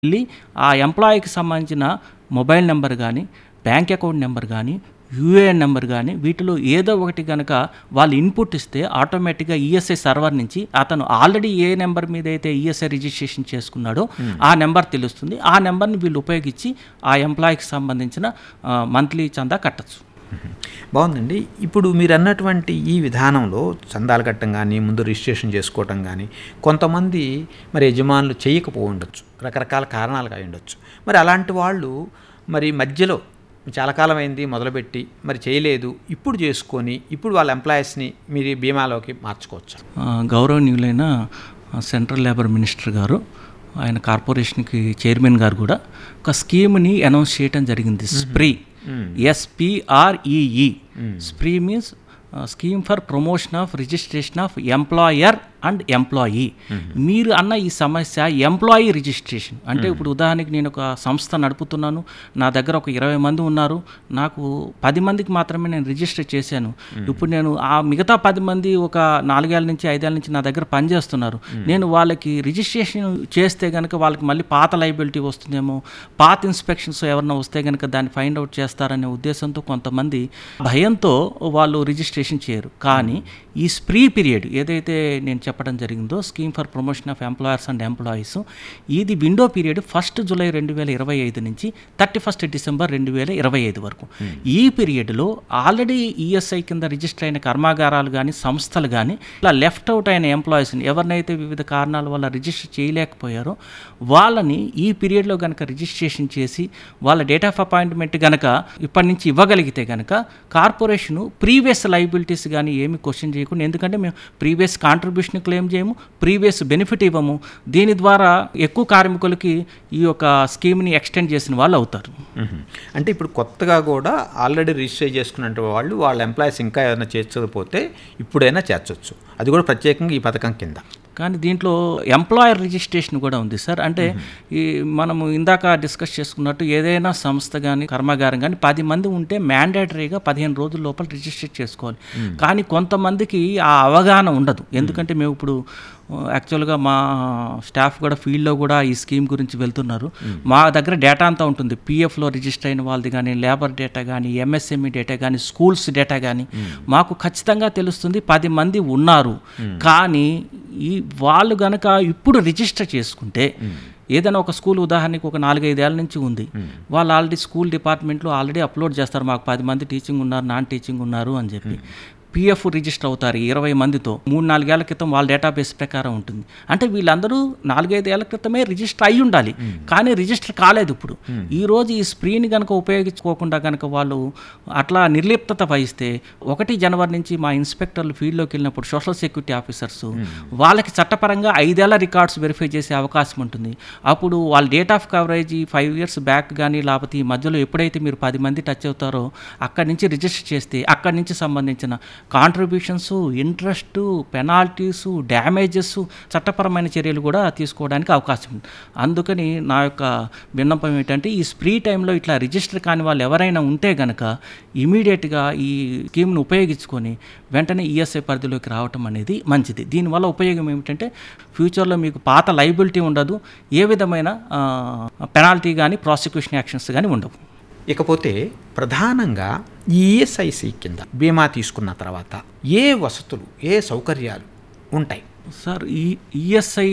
వెళ్ళి ఆ ఎంప్లాయీకి సంబంధించిన మొబైల్ నెంబర్ కానీ బ్యాంక్ అకౌంట్ నెంబర్ కానీ యూఏఎన్ నెంబర్ కానీ వీటిలో ఏదో ఒకటి కనుక వాళ్ళు ఇన్పుట్ ఇస్తే ఆటోమేటిక్గా ఈఎస్ఐ సర్వర్ నుంచి అతను ఆల్రెడీ ఏ నెంబర్ మీద అయితే ఈఎస్ఐ రిజిస్ట్రేషన్ చేసుకున్నాడో ఆ నెంబర్ తెలుస్తుంది ఆ నెంబర్ని వీళ్ళు ఉపయోగించి ఆ ఎంప్లాయీకి సంబంధించిన మంత్లీ చందా కట్టచ్చు బాగుందండి ఇప్పుడు మీరు అన్నటువంటి ఈ విధానంలో చందాలు కట్టడం కానీ ముందు రిజిస్ట్రేషన్ చేసుకోవటం కానీ కొంతమంది మరి యజమానులు చేయకపో ఉండొచ్చు రకరకాల కారణాలు అయి ఉండొచ్చు మరి అలాంటి వాళ్ళు మరి మధ్యలో చాలా కాలం అయింది మొదలుపెట్టి మరి చేయలేదు ఇప్పుడు చేసుకొని ఇప్పుడు వాళ్ళ ఎంప్లాయీస్ని మీరు బీమాలోకి మార్చుకోవచ్చు ఆ, గౌరవనీయులైన ఆ, సెంట్రల్ లేబర్ మినిస్టర్ గారు ఆయన కార్పొరేషన్కి చైర్మన్ గారు కూడా ఒక స్కీమ్ని అనౌన్స్ చేయడం జరిగింది SPREE SPREE SPREE means scheme for promotion of registration of employer and employee మీరు అన్న ఈ సమస్య ఎంప్లాయీ రిజిస్ట్రేషన్ అంటే ఇప్పుడు ఉదాహరణకి నేను ఒక సంస్థ నడుపుతున్నాను నా దగ్గర ఒక ఇరవై మంది ఉన్నారు నాకు పది మందికి మాత్రమే నేను రిజిస్టర్ చేశాను ఇప్పుడు నేను ఆ మిగతా పది మంది ఒక నాలుగేళ్ల నుంచి ఐదేళ్ల నుంచి నా దగ్గర పనిచేస్తున్నారు నేను వాళ్ళకి రిజిస్ట్రేషన్ చేస్తే కనుక వాళ్ళకి మళ్ళీ పాత లైబిలిటీ వస్తుందేమో పాత ఇన్స్పెక్షన్స్ ఎవరన్నా వస్తే కనుక దాన్ని ఫైండ్ అవుట్ చేస్తారనే ఉద్దేశంతో కొంతమంది భయంతో వాళ్ళు రిజిస్ట్రేషన్ చేయరు కానీ ఈ స్ప్రీ పీరియడ్ ఏదైతే నేను చెప్పడం జరిగిందో scheme for promotion of employers and employees ఇది విండో పీరియడ్ ఫస్ట్ జూలై రెండు వేల ఇరవై ఐదు నుంచి థర్టీ ఫస్ట్ డిసెంబర్ రెండు వేల ఇరవై ఐదు వరకు ఈ పీరియడ్లో ఆల్రెడీ ఈఎస్ఐ కింద రిజిస్టర్ అయిన కర్మాగారాలు కానీ సంస్థలు కానీ ఇలా లెఫ్ట్ అవుట్ అయిన ఎంప్లాయీస్ని ఎవరినైతే వివిధ కారణాల వల్ల రిజిస్టర్ చేయలేకపోయారో వాళ్ళని ఈ పీరియడ్లో కనుక రిజిస్ట్రేషన్ చేసి వాళ్ళ డేట్ ఆఫ్ అపాయింట్మెంట్ కనుక ఇప్పటి నుంచి ఇవ్వగలిగితే కనుక కార్పొరేషను ప్రీవియస్ లైబిలిటీస్ కానీ ఏమి క్వశ్చన్ చేయకుండా ఎందుకంటే మేము ప్రీవియస్ కాంట్రిబ్యూషన్ క్లెయిమ్ చేయము ప్రీవియస్ బెనిఫిట్ ఇవ్వము దీని ద్వారా ఎక్కువ కార్మికులకి ఈ యొక్క స్కీమ్ని ఎక్స్టెండ్ చేసిన వాళ్ళు అవుతారు మ్మ్. అంటే ఇప్పుడు కొత్తగా కూడా ఆల్రెడీ రిజిస్టర్ చేసుకున్న వాళ్ళు వాళ్ళ ఎంప్లాయీస్ ఇంకా ఏమైనా చేర్చకపోతే ఇప్పుడైనా చేర్చొచ్చు అది కూడా ప్రత్యేకంగా ఈ పథకం కింద కానీ దీంట్లో ఎంప్లాయర్ రిజిస్ట్రేషన్ కూడా ఉంది సార్ అంటే ఈ మనము ఇందాక డిస్కస్ చేసుకున్నట్టు ఏదైనా సంస్థ కానీ కర్మాగారం కానీ పది మంది ఉంటే మ్యాండేటరీగా పదిహేను రోజుల లోపల రిజిస్టర్ చేసుకోవాలి కానీ కొంతమందికి ఆ అవగాహన ఉండదు ఎందుకంటే మేము ఇప్పుడు యాక్చువల్గా మా స్టాఫ్ కూడా ఫీల్డ్లో కూడా ఈ స్కీమ్ గురించి వెళ్తున్నారు మా దగ్గర డేటా అంతా ఉంటుంది పిఎఫ్లో రిజిస్టర్ అయిన వాళ్ళది కానీ లేబర్ డేటా కానీ ఎంఎస్ఎంఈ డేటా కానీ స్కూల్స్ డేటా కానీ మాకు ఖచ్చితంగా తెలుస్తుంది పది మంది ఉన్నారు కానీ ఈ వాళ్ళు గనక ఇప్పుడు రిజిస్టర్ చేసుకుంటే ఏదైనా ఒక స్కూల్ ఉదాహరణకి ఒక నాలుగైదేళ్ల నుంచి ఉంది వాళ్ళు ఆల్రెడీ స్కూల్ డిపార్ట్మెంట్లో ఆల్రెడీ అప్లోడ్ చేస్తారు మాకు పది మంది టీచింగ్ ఉన్నారు నాన్ టీచింగ్ ఉన్నారు అని చెప్పి పిఎఫ్ రిజిస్టర్ అవుతారు ఇరవై మందితో మూడు నాలుగేళ్ల క్రితం వాళ్ళ డేటాబేస్ ప్రకారం ఉంటుంది అంటే వీళ్ళందరూ నాలుగైదేళ్ల క్రితమే రిజిస్టర్ అయి ఉండాలి కానీ రిజిస్టర్ కాలేదు ఇప్పుడు ఈ రోజు ఈ స్ప్రీని కనుక ఉపయోగించుకోకుండా కనుక వాళ్ళు అట్లా నిర్లిప్తత వహిస్తే ఒకటి జనవరి నుంచి మా ఇన్స్పెక్టర్లు ఫీల్డ్లోకి వెళ్ళినప్పుడు సోషల్ సెక్యూరిటీ ఆఫీసర్స్ వాళ్ళకి చట్టపరంగా ఐదేళ్ల రికార్డ్స్ వెరిఫై చేసే అవకాశం ఉంటుంది అప్పుడు వాళ్ళ date of coverage five years back కానీ లేకపోతే ఈ మధ్యలో ఎప్పుడైతే మీరు పది మంది టచ్ అవుతారో అక్కడి నుంచి రిజిస్టర్ చేస్తే అక్కడి నుంచి సంబంధించిన కాంట్రిబ్యూషన్స్ ఇంట్రెస్ట్ పెనాల్టీస్ డ్యామేజెస్ చట్టపరమైన చర్యలు కూడా తీసుకోవడానికి అవకాశం ఉంది అందుకని నా యొక్క విన్నపం ఏంటంటే ఈ స్ప్రీ టైంలో ఇట్లా రిజిస్టర్ కాని వాళ్ళు ఎవరైనా ఉంటే గనక ఇమీడియట్గా ఈ స్కీమ్ను ఉపయోగించుకొని వెంటనే ఈఎస్ఐ పరిధిలోకి రావటం అనేది మంచిది దీనివల్ల ఉపయోగం ఏమిటంటే ఫ్యూచర్లో మీకు పాత లైబిలిటీ ఉండదు ఏ విధమైన పెనాల్టీ కానీ ప్రాసిక్యూషన్ యాక్షన్స్ కానీ ఉండవు ఇకపోతే ప్రధానంగా ఈ ఈఎస్ఐసి కింద బీమా తీసుకున్న తర్వాత ఏ వసతులు ఏ సౌకర్యాలు ఉంటాయి సార్ ఈ ఈఎస్ఐ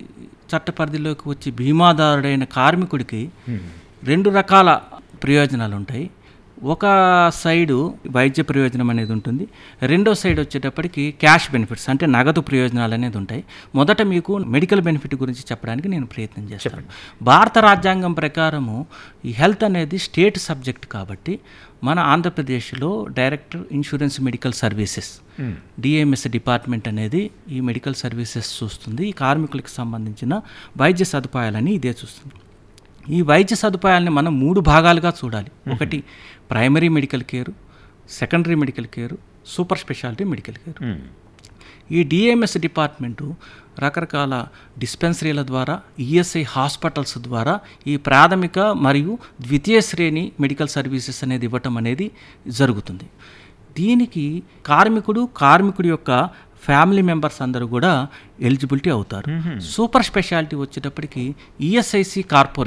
చట్ట పరిధిలోకి వచ్చి బీమాదారుడైన కార్మికుడికి రెండు రకాల ప్రయోజనాలు ఉంటాయి ఒక సైడు వైద్య ప్రయోజనం అనేది ఉంటుంది రెండో సైడ్ వచ్చేటప్పటికి క్యాష్ బెనిఫిట్స్ అంటే నగదు ప్రయోజనాలు అనేది ఉంటాయి మొదట మీకు మెడికల్ బెనిఫిట్ గురించి చెప్పడానికి నేను ప్రయత్నం చేస్తాను భారత రాజ్యాంగం ప్రకారము ఈ హెల్త్ అనేది స్టేట్ సబ్జెక్ట్ కాబట్టి మన ఆంధ్రప్రదేశ్లో director insurance medical services DMS department అనేది ఈ మెడికల్ సర్వీసెస్ చూస్తుంది ఈ కార్మికులకు సంబంధించిన వైద్య సదుపాయాలని ఇదే చూస్తుంది ఈ వైద్య సదుపాయాలని మనం మూడు భాగాలుగా చూడాలి ఒకటి primary medical care secondary medical care super speciality medical care ఈ డిఎంఎస్ డిపార్ట్మెంటు రకరకాల డిస్పెన్సరీల ద్వారా ఈఎస్ఐ హాస్పిటల్స్ ద్వారా ఈ ప్రాథమిక మరియు ద్వితీయ శ్రేణి మెడికల్ సర్వీసెస్ అనేది ఇవ్వటం అనేది జరుగుతుంది దీనికి కార్మికుడు కార్మికుడి యొక్క ఫ్యామిలీ మెంబర్స్ అందరూ కూడా ఎలిజిబిలిటీ అవుతారు సూపర్ స్పెషాలిటీ వచ్చేటప్పటికి ఈఎస్ఐసి కార్పొరేట్